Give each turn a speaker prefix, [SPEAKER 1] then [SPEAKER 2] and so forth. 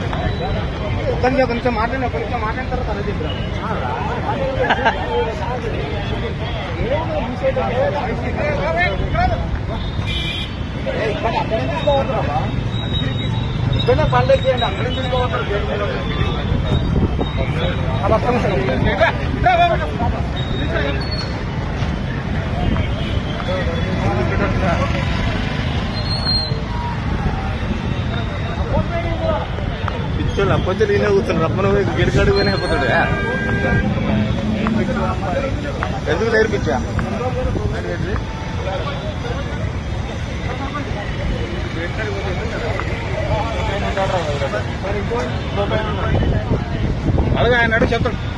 [SPEAKER 1] కొంచెం కొంచెం మాట్లాడిన కొంచెం మాట్లాడిన తర్వాత అలా చెప్పరా ఇక్కడ పల్లె చేయండి అక్కడ తీసుకోవద్దు అలా పిచ్చోళ్ళు అప్పొచ్చి నేనే కూర్చున్నాడు రప్పన గిరికాడు పోయినా అయిపోతాడు ఎందుకు నేర్పించా అలాగే ఆయన అడుగు చెప్తాడు